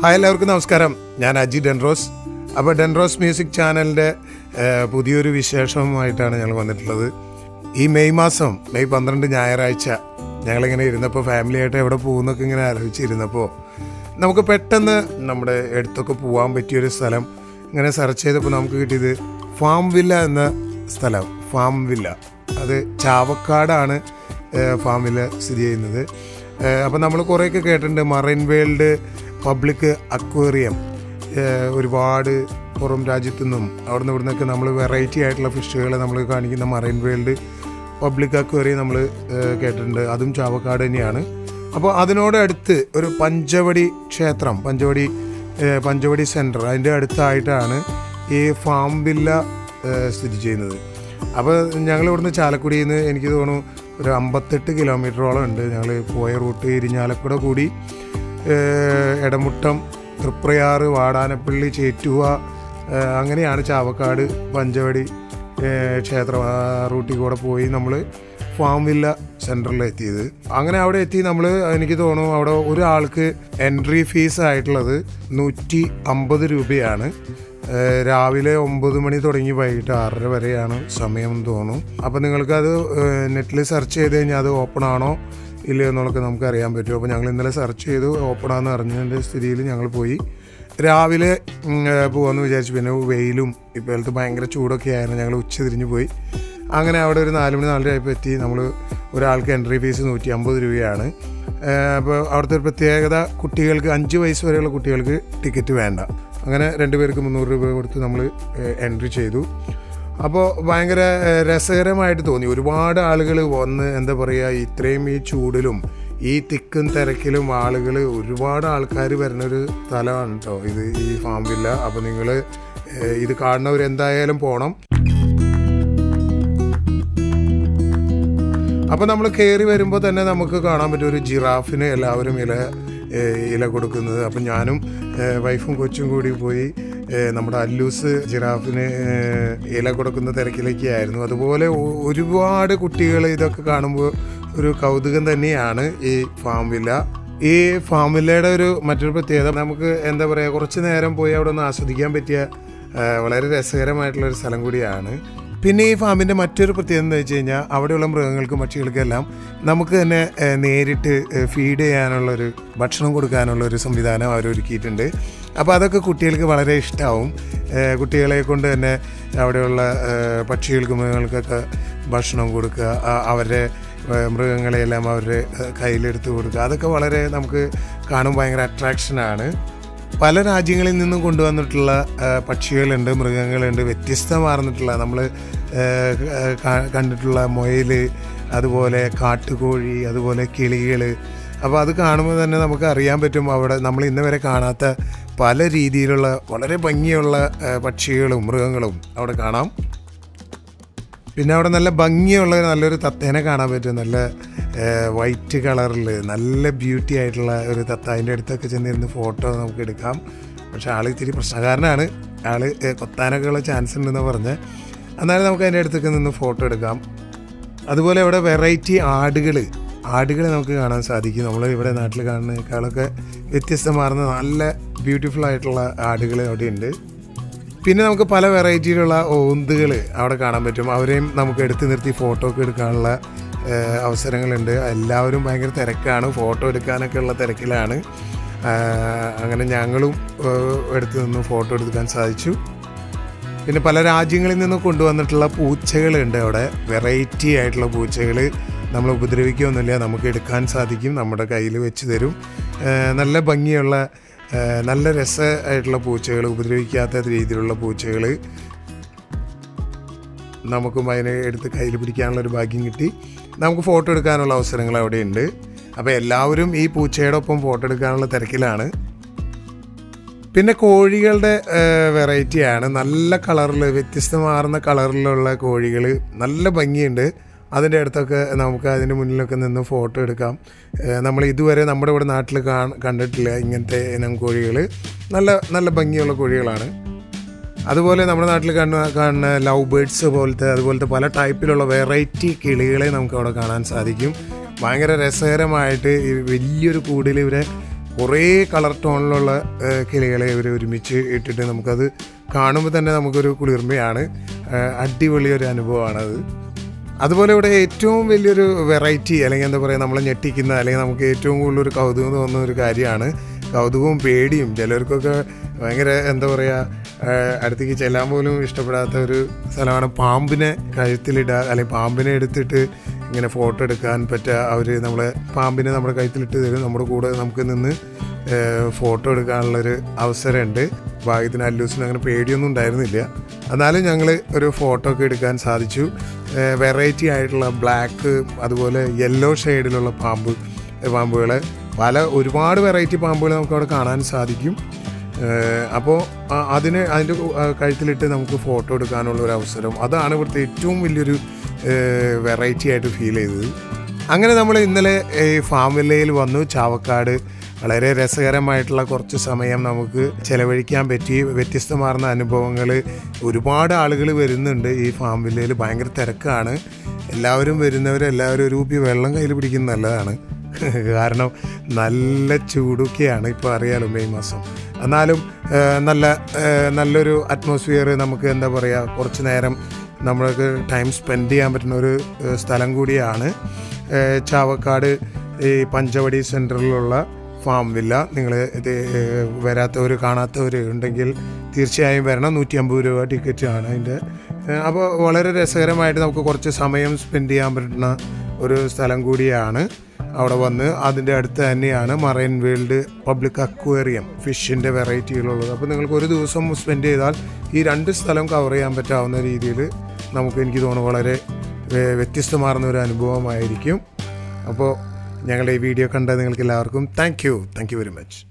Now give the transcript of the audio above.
hi എല്ലാവർക്കും നമസ്കാരം ഞാൻ അജി ഡെൻറോസ് അപ്പോൾ ഡെൻറോസ് മ്യൂസിക് ചാനലിൻ്റെ ഏഹ്, പുതിയൊരു വിശേഷവുമായിട്ടാണ് ഞങ്ങൾ വന്നിട്ടുള്ളത് ഈ മെയ് മാസം മെയ് പന്ത്രണ്ട് ഞായറാഴ്ച ഞങ്ങളിങ്ങനെ ഇരുന്നപ്പോൾ ഫാമിലിയായിട്ട് എവിടെ പോകുന്നൊക്കെ ഇങ്ങനെ ആലോചിച്ചിരുന്നപ്പോൾ നമുക്ക് പെട്ടെന്ന് നമ്മുടെ അടുത്തൊക്കെ പോകാൻ പറ്റിയൊരു സ്ഥലം ഇങ്ങനെ സെർച്ച് ചെയ്തപ്പോൾ നമുക്ക് കിട്ടിയത് ഫാം വില്ല എന്ന സ്ഥലം ഫാം വില്ല അത് ചാവക്കാടാണ് ഏഹ്, ഫാം വില്ല സ്ഥിതി ചെയ്യുന്നത് അപ്പോൾ നമ്മൾ കുറേയൊക്കെ കേട്ടിട്ടുണ്ട് മറൈൻ വേൾഡ് പബ്ലിക് അക്വേറിയം ഏഹ് ഒരുപാട് പുറം രാജ്യത്തു നിന്നും അവിടെ നിന്ന് ഇവിടുന്നൊക്കെ നമ്മൾ വെറൈറ്റി ആയിട്ടുള്ള ഫിഷുകളെ നമ്മൾ കാണിക്കുന്ന മറൈൻ വേൾഡ് പബ്ലിക് അക്വേറിയം നമ്മൾ കേട്ടിട്ടുണ്ട് അതും ചാവക്കാട് തന്നെയാണ് അപ്പോൾ അതിനോടടുത്ത് ഒരു പഞ്ചവടി ക്ഷേത്രം പഞ്ചവടി ഏഹ് പഞ്ചവടി സെൻറ്റർ അതിൻ്റെ അടുത്തായിട്ടാണ് ഈ ഫാം വില്ല ഏഹ് സ്ഥിതി ചെയ്യുന്നത് അപ്പോൾ ഞങ്ങൾ ഇവിടുന്ന് ചാലക്കുടിയിൽ നിന്ന് എനിക്ക് തോന്നുന്നു ഒരു അമ്പത്തെട്ട് കിലോമീറ്ററോളം ഉണ്ട് ഞങ്ങൾ പോയ റൂട്ട് ഇരിഞ്ഞാലക്കുട കൂടി ഏഹ് എടമുട്ടം തൃപ്രയാറ് വാടാനപ്പള്ളി ചേറ്റുവ ഏഹ് അങ്ങനെയാണ് ചാവക്കാട് പഞ്ചവടി ഏഹ് ക്ഷേത്രം ആ റൂട്ടിൽ കൂടെ പോയി നമ്മൾ ഫാം വില്ല സെൻറ്ററിൽ എത്തിയത് അങ്ങനെ അവിടെ എത്തി നമ്മൾ എനിക്ക് തോന്നുന്നു അവിടെ ഒരാൾക്ക് എൻട്രി ഫീസ് ആയിട്ടുള്ളത് നൂറ്റി അമ്പത് രൂപയാണ് ഏഹ് രാവിലെ ഒമ്പത് മണി തുടങ്ങി വൈകിട്ട് ആറര വരെയാണ് സമയം എന്ന് തോന്നുന്നു അപ്പോൾ നിങ്ങൾക്കത് നെറ്റിൽ സെർച്ച് ചെയ്ത് കഴിഞ്ഞാൽ അത് ഓപ്പൺ ആണോ ഇല്ലയോ എന്നുള്ളതൊക്കെ നമുക്ക് അറിയാൻ പറ്റും അപ്പോൾ ഞങ്ങൾ ഇന്നലെ സെർച്ച് ചെയ്തു ഓപ്പൺ ആണെന്ന് അറിഞ്ഞതിൻ്റെ സ്ഥിതിയിൽ ഞങ്ങൾ പോയി രാവിലെ ഉം, ഏഹ് പോകാമെന്ന് വിചാരിച്ചു പിന്നെ വെയിലും ഇപ്പോഴത്തെ ഭയങ്കര ചൂടൊക്കെ ആയിരുന്നു ഞങ്ങൾ ഉച്ച തിരിഞ്ഞ് പോയി അങ്ങനെ അവിടെ ഒരു നാല് മണി നാലര ആയപ്പോൾ എത്തി നമ്മൾ ഒരാൾക്ക് എൻട്രി ഫീസ് നൂറ്റി അമ്പത് രൂപയാണ് ഏഹ് അപ്പോൾ അവിടുത്തെ ഒരു പ്രത്യേകത കുട്ടികൾക്ക് അഞ്ച് വയസ്സ് വരെയുള്ള കുട്ടികൾക്ക് ടിക്കറ്റ് വേണ്ട അങ്ങനെ രണ്ട് പേർക്ക് മുന്നൂറ് രൂപ കൊടുത്ത് നമ്മൾ എൻട്രി ചെയ്തു അപ്പോൾ ഭയങ്കര ഏഹ്, രസകരമായിട്ട് തോന്നി ഒരുപാട് ആളുകൾ വന്ന് എന്താ പറയുക ഇത്രയും ഈ ചൂടിലും ഈ തിക്കും തിരക്കിലും ആളുകൾ ഒരുപാട് ആൾക്കാർ വരുന്നൊരു സ്ഥലമാണ് കേട്ടോ ഇത് ഈ ഫാം വില്ല അപ്പോൾ നിങ്ങൾ ഇത് കാണുന്നവർ എന്തായാലും പോകണം അപ്പോൾ നമ്മൾ കയറി വരുമ്പോൾ തന്നെ നമുക്ക് കാണാൻ പറ്റും ഒരു ജിറാഫിന് എല്ലാവരും ഇല ഏഹ്, ഇല കൊടുക്കുന്നത് അപ്പം ഞാനും ഏഹ്, വൈഫും കൊച്ചും കൂടി പോയി ഏഹ്, നമ്മുടെ അല്ലൂസ് ജിറാഫിന് ഏഹ്, ഇല കൊടുക്കുന്ന തിരക്കിലേക്ക് ആയിരുന്നു അതുപോലെ ഒ- ഒരുപാട് കുട്ടികൾ ഇതൊക്കെ കാണുമ്പോൾ ഒരു കൗതുകം തന്നെയാണ് ഈ ഫാം വില്ല ഈ ഫാം വില്ലയുടെ ഒരു മറ്റൊരു പ്രത്യേകത നമുക്ക് എന്താ പറയുക കുറച്ച് നേരം പോയി അവിടെ ഒന്ന് ആസ്വദിക്കാൻ പറ്റിയ ആ, വളരെ രസകരമായിട്ടുള്ള ഒരു സ്ഥലം കൂടിയാണ് പിന്നെ ഈ ഫാമിൻ്റെ മറ്റൊരു പ്രത്യേകത എന്താ വെച്ച് കഴിഞ്ഞാൽ അവിടെയുള്ള മൃഗങ്ങൾക്കും പക്ഷികൾക്കും എല്ലാം നമുക്ക് തന്നെ ഏ, നേരിട്ട് ഫീഡ് ചെയ്യാനുള്ളൊരു ഭക്ഷണം കൊടുക്കാനുള്ള ഒരു സംവിധാനം അവർ ഒരുക്കിയിട്ടുണ്ട് അപ്പോൾ അതൊക്കെ കുട്ടികൾക്ക് വളരെ ഇഷ്ടമാവും ഏ, കുട്ടികളെ കൊണ്ട് തന്നെ അവിടെയുള്ള ഏ, പക്ഷികൾക്കും മൃഗങ്ങൾക്കൊക്കെ ഭക്ഷണം കൊടുക്കുക ആ- അവരുടെ ഏ, മൃഗങ്ങളെയെല്ലാം അവരുടെ ഏ, കയ്യിലെടുത്ത് കൊടുക്കുക അതൊക്കെ വളരെ നമുക്ക് കാണും ഭയങ്കര അട്രാക്ഷനാണ് പല രാജ്യങ്ങളിൽ നിന്നും കൊണ്ടുവന്നിട്ടുള്ള ആ, പക്ഷികളുണ്ട് മൃഗങ്ങളുണ്ട് വ്യത്യസ്തമാർന്നിട്ടുള്ള നമ്മൾ കണ്ടിട്ടുള്ള മുയൽ അതുപോലെ കാട്ടുകോഴി അതുപോലെ കിളികൾ അപ്പോൾ അത് കാണുമ്പോൾ തന്നെ നമുക്ക് അറിയാൻ പറ്റും അവിടെ നമ്മൾ ഇന്ന് വരെ കാണാത്ത പല രീതിയിലുള്ള വളരെ ഭംഗിയുള്ള ആ, പക്ഷികളും മൃഗങ്ങളും അവിടെ കാണാം പിന്നെ അവിടെ നല്ല ഭംഗിയുള്ള നല്ലൊരു തത്തേനെ കാണാൻ പറ്റും നല്ല വൈറ്റ് കളറിൽ നല്ല ബ്യൂട്ടി ആയിട്ടുള്ള ഒരു തത്ത അതിൻ്റെ അടുത്തൊക്കെ ചെന്നിരുന്ന് ഫോട്ടോ നമുക്ക് എടുക്കാം പക്ഷെ ആൾ ഇത്തിരി പ്രശ്നക്കാരനാണ് ആൾ കൊത്താനൊക്കെ ഉള്ള ചാൻസ് ഉണ്ടെന്ന് പറഞ്ഞ് എന്നാലും നമുക്ക് അതിൻ്റെ അടുത്തൊക്കെ നിന്ന് ഫോട്ടോ എടുക്കാം അതുപോലെ ഇവിടെ വെറൈറ്റി ആടുകൾ ആടുകളെ നമുക്ക് കാണാൻ സാധിക്കും നമ്മൾ ഇവിടെ നാട്ടിൽ കാണുന്നതിനേക്കാളൊക്കെ വ്യത്യസ്തമാർന്ന നല്ല ബ്യൂട്ടിഫുൾ ആയിട്ടുള്ള ആടുകൾ അവിടെയുണ്ട് പിന്നെ നമുക്ക് പല വെറൈറ്റിയിലുള്ള ഓന്തുകൾ അവിടെ കാണാൻ പറ്റും അവരെയും നമുക്ക് എടുത്തു നിർത്തി ഫോട്ടോ ഒക്കെ എടുക്കാനുള്ള ഏഹ്, അവസരങ്ങളുണ്ട് എല്ലാവരും ഭയങ്കര തിരക്കാണ് ഫോട്ടോ എടുക്കാനൊക്കെ ഉള്ള തിരക്കിലാണ് ആഹ്, അങ്ങനെ ഞങ്ങളും ഏഹ്, എടുത്തു നിന്ന് ഫോട്ടോ എടുക്കാൻ സാധിച്ചു പിന്നെ പല രാജ്യങ്ങളിൽ നിന്ന് കൊണ്ടുവന്നിട്ടുള്ള പൂച്ചകളുണ്ട് അവിടെ വെറൈറ്റി ആയിട്ടുള്ള പൂച്ചകൾ നമ്മൾ ഉപദ്രവിക്കുകയൊന്നുമില്ല നമുക്ക് എടുക്കാൻ സാധിക്കും നമ്മുടെ കയ്യിൽ വെച്ച് തരും ഏഹ് നല്ല ഭംഗിയുള്ള ഏഹ് നല്ല രസമായിട്ടുള്ള പൂച്ചകൾ ഉപദ്രവിക്കാത്ത രീതിയിലുള്ള പൂച്ചകൾ നമുക്കും അതിനെ എടുത്ത് കയ്യിൽ പിടിക്കാനുള്ള ഒരു ഭാഗ്യം കിട്ടി നമുക്ക് ഫോട്ടോ എടുക്കാനുള്ള അവസരങ്ങൾ അവിടെയുണ്ട് അപ്പോൾ എല്ലാവരും ഈ പൂച്ചയുടെ ഒപ്പം ഫോട്ടോ എടുക്കാനുള്ള തിരക്കിലാണ് പിന്നെ കോഴികളുടെ വെറൈറ്റിയാണ് നല്ല കളറിൽ വ്യത്യസ്തമാർന്ന കളറിലുള്ള കോഴികൾ നല്ല ഭംഗിയുണ്ട് അതിൻ്റെ അടുത്തൊക്കെ നമുക്ക് അതിൻ്റെ മുന്നിലൊക്കെ നിന്ന് ഫോട്ടോ എടുക്കാം ഏഹ് നമ്മൾ ഇതുവരെ നമ്മുടെ ഇവിടെ നാട്ടിൽ കാ- കണ്ടിട്ടില്ല ഇങ്ങനത്തെ ഇനം കോഴികൾ നല്ല നല്ല ഭംഗിയുള്ള കോഴികളാണ് അതുപോലെ നമ്മുടെ നാട്ടിൽ കാണുന്ന കാണുന്ന ലവ് ബേഡ്സ് പോലത്തെ അതുപോലത്തെ പല ടൈപ്പിലുള്ള വെറൈറ്റി കിളികളെ നമുക്ക് അവിടെ കാണാൻ സാധിക്കും ഭയങ്കര രസകരമായിട്ട് ഈ വലിയൊരു കൂടിൽ ഇവരെ കുറേ കളർ ടോണിലുള്ള ഏഹ്, കിളികളെ ഇവർ ഒരുമിച്ച് ഇട്ടിട്ട് നമുക്കത് കാണുമ്പോൾ തന്നെ നമുക്കൊരു കുളിർമയാണ് ഏഹ്, അടിപൊളി ഒരു അനുഭവമാണത് അതുപോലെ ഇവിടെ ഏറ്റവും വലിയൊരു വെറൈറ്റി അല്ലെങ്കിൽ എന്താ പറയുക നമ്മളെ ഞെട്ടിക്കുന്ന അല്ലെങ്കിൽ നമുക്ക് ഏറ്റവും കൂടുതൽ ഒരു കൗതുകം തോന്നുന്ന ഒരു കാര്യമാണ് കൗതുകവും പേടിയും ചിലർക്കൊക്കെ ഭയങ്കര എന്താ പറയുക ഏഹ് അടുത്തേക്ക് ചെല്ലാൻ പോലും ഇഷ്ടപ്പെടാത്ത ഒരു സ്ഥലമാണ് പാമ്പിനെ കഴുത്തിലിടുക അല്ലെങ്കിൽ പാമ്പിനെ എടുത്തിട്ട് ഇങ്ങനെ ഫോട്ടോ എടുക്കാൻ പറ്റുക അവർ നമ്മളെ പാമ്പിനെ നമ്മുടെ കഴുത്തിലിട്ട് തരും നമ്മുടെ കൂടെ നമുക്ക് നിന്ന് ഫോട്ടോ എടുക്കാനുള്ളൊരു അവസരമുണ്ട് ഭാഗ്യത്തിന് അല്ലൂസിന് അങ്ങനെ പേടിയൊന്നും ഉണ്ടായിരുന്നില്ല എന്നാലും ഞങ്ങൾ ഒരു ഫോട്ടോ ഒക്കെ എടുക്കാൻ സാധിച്ചു വെറൈറ്റി ആയിട്ടുള്ള ബ്ലാക്ക് അതുപോലെ യെല്ലോ ഷെയ്ഡിലുള്ള പാമ്പ് പാമ്പുകളെ പല ഒരുപാട് വെറൈറ്റി പാമ്പുകൾ നമുക്ക് അവിടെ കാണാൻ സാധിക്കും അപ്പോൾ അതിന് അതിൻ്റെ കു- ആ, കഴുത്തിലിട്ട് നമുക്ക് ഫോട്ടോ എടുക്കാനുള്ള ഒരു അവസരം അതാണ് ഇവിടുത്തെ ഏറ്റവും വലിയൊരു വെറൈറ്റി ആയിട്ട് ഫീൽ ചെയ്തത് അങ്ങനെ നമ്മൾ ഇന്നലെ ഈ ഫാം വില്ലയിൽ വന്നു ചാവക്കാട് വളരെ രസകരമായിട്ടുള്ള കുറച്ച് സമയം നമുക്ക് ചെലവഴിക്കാൻ പറ്റി വ്യത്യസ്തമാർന്ന അനുഭവങ്ങൾ ഒരുപാട് ആളുകൾ വരുന്നുണ്ട് ഈ ഫാം വില്ലയിൽ ഭയങ്കര തിരക്കാണ് എല്ലാവരും വരുന്നവരെല്ലാവരും ഒരു കുപ്പി വെള്ളം കയ്യിൽ പിടിക്കുന്നത് നല്ലതാണ് കാരണം നല്ല ചൂടൊക്കെയാണ് ഇപ്പോൾ അറിയാലോ മെയ് മാസം എന്നാലും ആ, നല്ല ആ, നല്ലൊരു അറ്റ്മോസ്ഫിയർ നമുക്ക് എന്താ പറയുക കുറച്ച് നേരം നമ്മൾക്ക് ടൈം സ്പെൻഡ് ചെയ്യാൻ പറ്റുന്ന ഒരു ആ, സ്ഥലം കൂടിയാണ് ആ, ചാവക്കാട് ഈ പഞ്ചവടി സെൻറ്ററിലുള്ള ഫാം വില്ല നിങ്ങൾ ഇത് വരാത്തവർ കാണാത്തവർ ഉണ്ടെങ്കിൽ തീർച്ചയായും വരണം നൂറ്റി അമ്പത് രൂപ ടിക്കറ്റ് ആണ് അതിൻ്റെ അപ്പോൾ വളരെ രസകരമായിട്ട് നമുക്ക് കുറച്ച് സമയം സ്പെൻഡ് ചെയ്യാൻ പറ്റുന്ന ഒരു സ്ഥലം കൂടിയാണ് അവിടെ വന്ന് അതിൻ്റെ അടുത്ത് തന്നെയാണ് മറൈൻ വേൾഡ് പബ്ലിക് അക്വേറിയം ഫിഷിൻ്റെ വെറൈറ്റികളുള്ളത് അപ്പോൾ നിങ്ങൾക്ക് ഒരു ദിവസം സ്പെൻഡ് ചെയ്താൽ ഈ രണ്ട് സ്ഥലം കവർ ചെയ്യാൻ പറ്റാവുന്ന രീതിയിൽ നമുക്ക് എനിക്ക് തോന്നുന്നു വളരെ വേ- വ്യത്യസ്തമാർന്ന ഒരു അനുഭവമായിരിക്കും അപ്പോൾ ഞങ്ങളുടെ ഈ വീഡിയോ കണ്ട നിങ്ങൾക്ക് എല്ലാവർക്കും thank you thank you very much